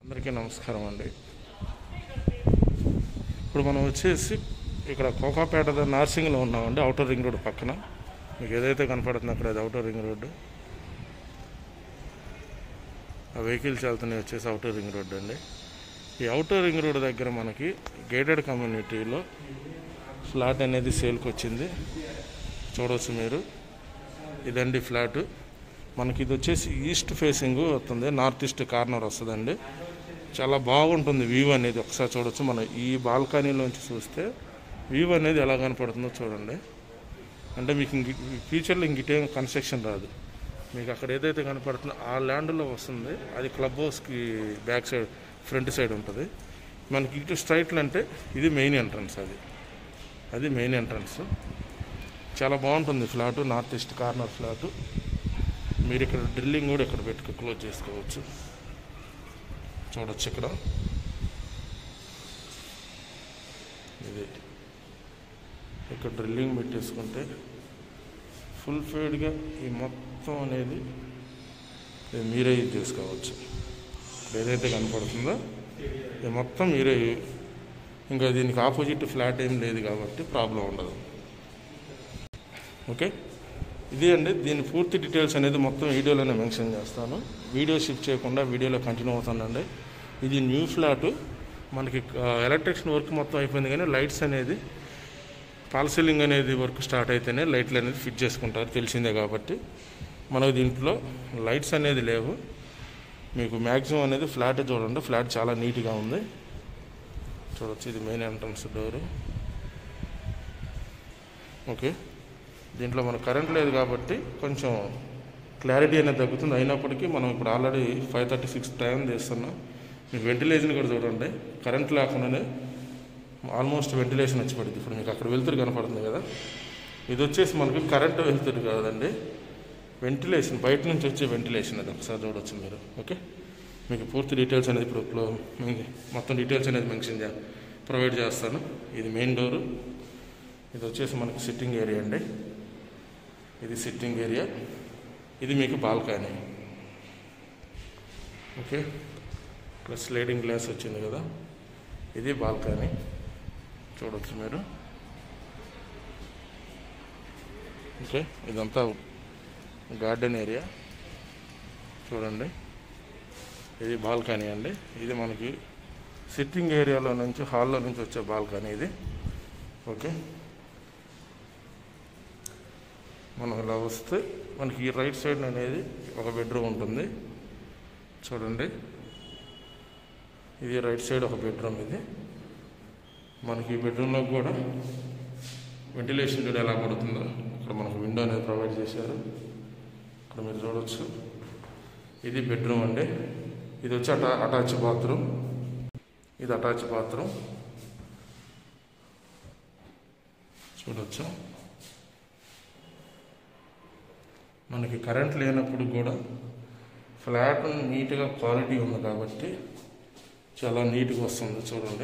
అందరికీ నమస్కారం అండి ఇప్పుడు మనం వచ్చేసి ఇక్కడ కోకాపేట దగ్గర నార్సింగ్లో ఉన్నామండి అవుటర్ రింగ్ రోడ్ పక్కన మీకు ఏదైతే కనపడుతుందో అక్కడ అది అవుటర్ రింగ్ రోడ్డు ఆ వెహికల్స్ వెళ్తున్నాయి వచ్చేసి అవుటర్ రింగ్ రోడ్ అండి ఈ అవుటర్ రింగ్ రోడ్ దగ్గర మనకి గేటెడ్ కమ్యూనిటీలో ఫ్లాట్ అనేది సేల్కి వచ్చింది చూడవచ్చు మీరు ఇదండి ఫ్లాటు మనకి ఇది వచ్చేసి ఈస్ట్ ఫేసింగ్ వస్తుంది నార్త్ ఈస్ట్ కార్నర్ వస్తుందండి చాలా బాగుంటుంది వ్యూ అనేది ఒకసారి చూడొచ్చు మనం ఈ బాల్కనీలోంచి చూస్తే వ్యూ అనేది ఎలా కనపడుతుందో చూడండి అంటే మీకు ఇంక ఫ్యూచర్లో ఇంకిటేం కన్స్ట్రక్షన్ రాదు మీకు అక్కడ ఏదైతే కనపడుతుందో ఆ ల్యాండ్లో వస్తుంది అది క్లబ్ హౌస్కి బ్యాక్ సైడ్ ఫ్రంట్ సైడ్ ఉంటుంది మనకి ఇటు స్ట్రైట్లు అంటే ఇది మెయిన్ ఎంట్రన్స్ అది అది మెయిన్ ఎంట్రన్స్ చాలా బాగుంటుంది flat north east corner flat మీరు ఇక్కడ డ్రిల్లింగ్ కూడా ఇక్కడ పెట్టుకో క్లోజ్ చేసుకోవచ్చు చూడొచ్చు ఇక్కడ ఇది ఇక్కడ డ్రిల్లింగ్ పెట్టేసుకుంటే ఫుల్ ఫేడ్గా ఈ మొత్తం అనేది ఇది మీరే యూజ్ చేసుకోవచ్చు ఇప్పుడు ఏదైతే కనపడుతుందో ఇది మొత్తం మీరే ఇంకా దీనికి ఆపోజిట్ ఫ్లాట్ ఏం లేదు కాబట్టి ప్రాబ్లం ఉండదు ఓకే ఇది అండి దీని పూర్తి డీటెయిల్స్ అనేది మొత్తం వీడియోలోనే మెన్షన్ చేస్తాను వీడియో షిఫ్ట్ చేయకుండా వీడియోలో కంటిన్యూ అవుతుందండి ఇది న్యూ ఫ్లాట్ మనకి ఎలక్ట్రిషన్ వర్క్ మొత్తం అయిపోయింది కానీ లైట్స్ అనేది పాల్ సీలింగ్ అనేది వర్క్ స్టార్ట్ అయితేనే లైట్లు అనేది ఫిట్ చేసుకుంటారు తెలిసిందే కాబట్టి మనకు దీంట్లో లైట్స్ అనేది లేవు మీకు మ్యాక్సిమం అనేది ఫ్లాట్ చూడండి ఫ్లాట్ చాలా నీట్గా ఉంది చూడొచ్చు ఇది మెయిన్ ఎంట్రన్స్ డోరు ఓకే దీంట్లో మనకు కరెంట్ లేదు కాబట్టి కొంచెం క్లారిటీ అనేది తగ్గుతుంది అయినప్పటికీ మనం ఇప్పుడు already five thirty six time చేస్తున్నాం మీకు వెంటిలేషన్ కూడా చూడండి కరెంట్ లేకుండానే ఆల్మోస్ట్ వెంటిలేషన్ వచ్చి పడుతుంది ఇప్పుడు మీకు అక్కడ వెలుతురు కనపడుతుంది కదా ఇది వచ్చేసి మనకు కరెంట్ వెలుతురు కాదండి వెంటిలేషన్ బయట నుంచి వచ్చే వెంటిలేషన్ అది ఒకసారి చూడొచ్చు మీరు ఓకే మీకు పూర్తి డీటెయిల్స్ అనేది ఇప్పుడు ఇప్పుడు మీకు మొత్తం డీటెయిల్స్ అనేది మెన్షన్ చే ప్రొవైడ్ చేస్తాను ఇది మెయిన్ డోరు ఇది వచ్చేసి మనకి సిట్టింగ్ ఏరియా అండి ఇది సిట్టింగ్ ఏరియా ఇది మీకు balcony okay plus sliding glass వచ్చింది కదా ఇది బాల్కనీ చూడొచ్చు మీరు ఓకే ఇదంతా గార్డెన్ ఏరియా చూడండి ఇది బాల్కనీ అండి ఇది మనకి సిట్టింగ్ ఏరియాలో నుంచి హాల్లో నుంచి వచ్చే బాల్కనీ ఇది ఓకే మనం ఇలా వస్తే మనకి ఈ రైట్ సైడ్ అనేది ఒక బెడ్రూమ్ ఉంటుంది చూడండి ఇది రైట్ సైడ్ ఒక బెడ్రూమ్ ఇది మనకి ఈ బెడ్రూమ్లో కూడా వెంటిలేషన్ చూడ ఎలా పడుతుందో ఇక్కడ మనకు విండో అనేది ప్రొవైడ్ చేశారు ఇక్కడ మీరు చూడవచ్చు ఇది బెడ్రూమ్ అండి ఇది వచ్చి అటా అటాచ్ బాత్రూమ్ ఇది అటాచ్ బాత్రూమ్ చూడవచ్చు మనకి కరెంట్ లేనప్పుడు కూడా ఫ్లాట్ నీట్గా క్వాలిటీ ఉంది కాబట్టి చాలా నీట్గా వస్తుంది చూడండి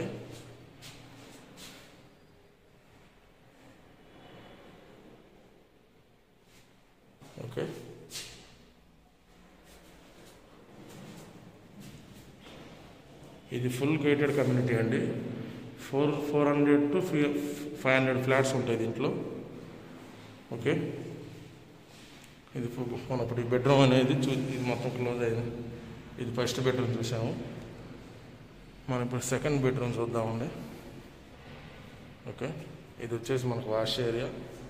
ఓకే ఇది ఫుల్ గేటెడ్ కమ్యూనిటీ అండి four four hundred to five hundred flats ఉంటాయి దీంట్లో ఓకే ఇది ఇప్పుడు మనం ఇప్పుడు ఈ బెడ్రూమ్ అనేది చూ ఇది మొత్తం క్లోజ్ అయింది ఇది ఫస్ట్ బెడ్రూమ్ చూసాము మనం ఇప్పుడు సెకండ్ బెడ్రూమ్ చూద్దామండి ఓకే ఇది వచ్చేసి మనకు వాష్ ఏరియా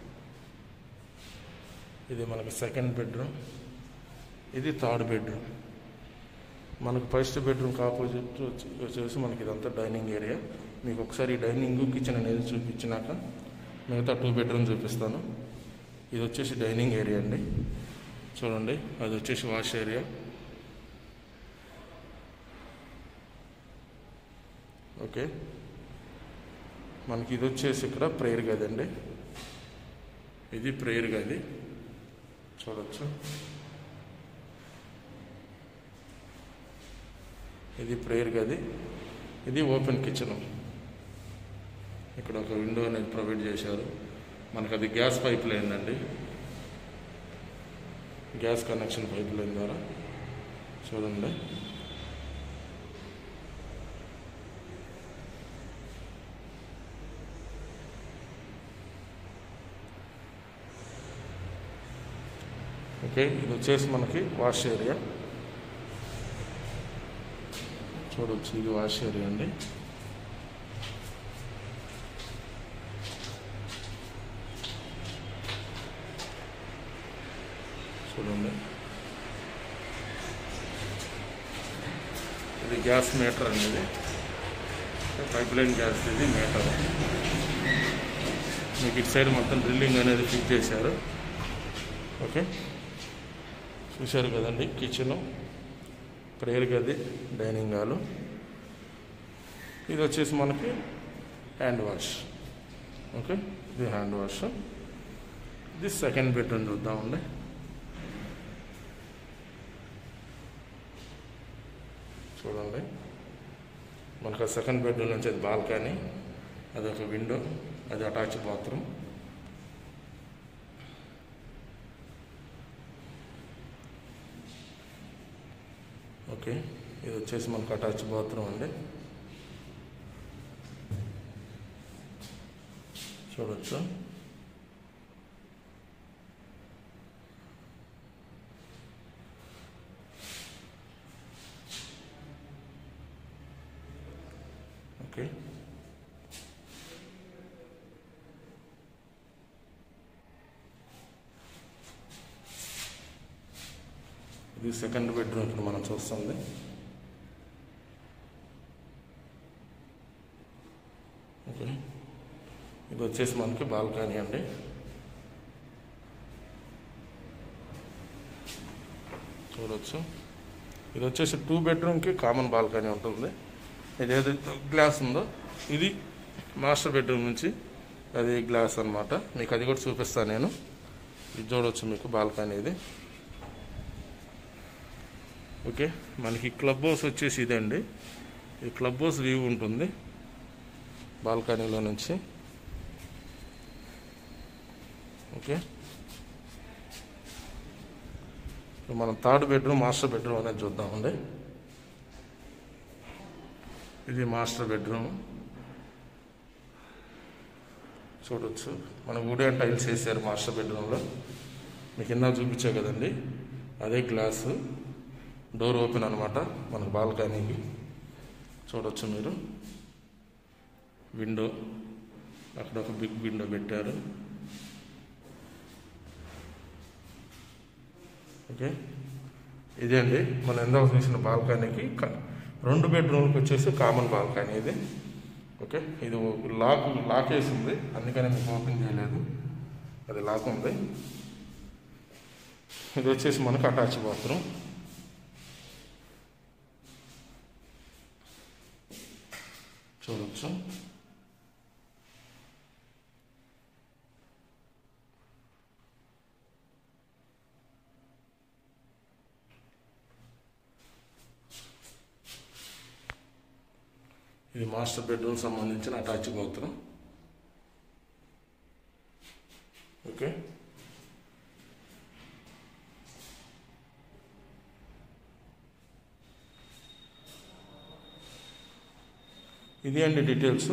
ఇది మనకి సెకండ్ బెడ్రూమ్ ఇది థర్డ్ బెడ్రూమ్ మనకు ఫస్ట్ బెడ్రూమ్కి ఆపోజిట్ వచ్చి వచ్చేసి మనకి ఇదంతా డైనింగ్ ఏరియా మీకు ఒకసారి ఈ డైనింగ్ కిచెన్ అనేది చూపించినాక మిగతా టూ బెడ్రూమ్ చూపిస్తాను ఇది వచ్చేసి డైనింగ్ ఏరియా అండి చూడండి అది వచ్చేసి వాష్ ఏరియా ఓకే మనకి ఇది వచ్చేసి ఇక్కడ ప్రేయర్ గది అండి ఇది ప్రేయర్ గది చూడొచ్చు ఇది ప్రేయర్ గది ఇది ఓపెన్ కిచెన్ ఇక్కడ ఒక విండో అనేది ప్రొవైడ్ చేశారు మనకు అది గ్యాస్ పైప్ లైన్ అండి గ్యాస్ కనెక్షన్ పైప్ లైన్ ద్వారా చూడండి ఓకే ఇది వచ్చేసి మనకి వాష్ ఏరియా చూడవచ్చు ఇది వాష్ ఏరియా అండి చూడండి ఇది గ్యాస్ మీటర్ అండి ఇది పైప్ లైన్ గ్యాస్ ఇది మీటర్ మీకు ఇటు సైడ్ మొత్తం డ్రిల్లింగ్ అనేది ఫిట్ చేశారు ఓకే చూశారు కదండి కిచెను ప్రేయర్ గది డైనింగ్ హాలు ఇది వచ్చేసి మనకి హ్యాండ్ వాష్ ఓకే ఇది హ్యాండ్ వాష్ ఇది సెకండ్ బెడ్రూమ్ చూద్దామండి చూడండి మనకు ఆ సెకండ్ బెడ్రూమ్ నుంచి అది బాల్కనీ అది ఒక విండో అది అటాచ్ బాత్రూమ్ ఓకే ఇది వచ్చేసి మనకు అటాచ్ బాత్రూమ్ అండి చూడొచ్చు ఓకే ఇది సెకండ్ బెడ్రూమ్ ఇప్పుడు మనం చూస్తుంది ఓకే ఇది వచ్చేసి మనకి బాల్కనీ అండి చూడవచ్చు ఇది వచ్చేసి టూ బెడ్రూమ్కి కామన్ బాల్కనీ ఉంటుంది ఇది ఏది గ్లాస్ ఉందో ఇది మాస్టర్ బెడ్రూమ్ నుంచి అది గ్లాస్ అన్నమాట మీకు అది కూడా చూపిస్తాను నేను ఇది చూడవచ్చు మీకు బాల్కనీ ఇది ఓకే మనకి క్లబ్ హౌస్ వచ్చేసి ఇదండి ఈ క్లబ్ హౌస్ వ్యూ ఉంటుంది బాల్కనీలో నుంచి ఓకే ఇప్పుడు మనం థర్డ్ బెడ్రూమ్ మాస్టర్ బెడ్రూమ్ అనేది చూద్దామండి ఇది మాస్టర్ బెడ్రూమ్ చూడొచ్చు మన వుడెన్ టైల్స్ వేసారు మాస్టర్ బెడ్రూమ్లో మీకు ఇందా చూపించా కదండి అదే గ్లాసు డోర్ ఓపెన్ అనమాట మనకు బాల్కనీకి చూడొచ్చు మీరు విండో అక్కడ ఒక బిగ్ విండో పెట్టారు ఓకే ఇదే అండి మనం ఎందాక చూసిన బాల్కనీకి క- రెండు బెడ్రూమ్కి వచ్చేసి కామన్ బాల్కనీ ఇది ఓకే ఇది లాక్ లాక్ వేసి ఉంది అందుకని మీకు ఓపెన్ చేయలేదు అది లాక్ ఉంది ఇది వచ్చేసి మనకు అటాచ్ బాత్రూమ్ చూడొచ్చు ఇది మాస్టర్ బెడ్రూమ్ సంబంధించిన అటాచ్ బాత్రూమ్ ఓకే ఇది అండి డీటెయిల్స్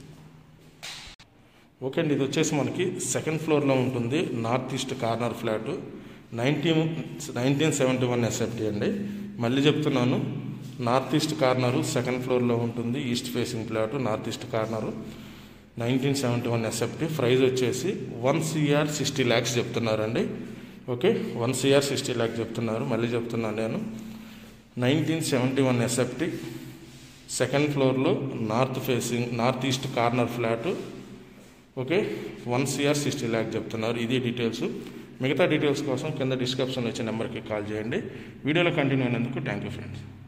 ఓకే అండి ఇది వచ్చేసి మనకి సెకండ్ ఫ్లోర్లో ఉంటుంది north east corner flat nineteen nineteen seventy one SFT అండి మళ్ళీ చెప్తున్నాను నార్త్ ఈస్ట్ కార్నరు సెకండ్ ఫ్లోర్లో ఉంటుంది east facing flat north east corner nineteen seventy one SFT price వచ్చేసి వన్ సిఆర్ సిక్స్టీ ల్యాక్స్ చెప్తున్నారండి okay one CR sixty lakhs చెప్తున్నారు మళ్ళీ చెప్తున్నాను నేను nineteen seventy one SFT second ఫ్లోర్లో north facing north east corner flat okay one CR sixty lakh చెప్తున్నారు ఇది details మిగతా డీటెయిల్స్ కోసం కింద డిస్క్రిప్షన్లో వచ్చే నెంబర్కి కాల్ చేయండి వీడియోలో కంటిన్యూ అయినందుకు థ్యాంక్ యూ ఫ్రెండ్స్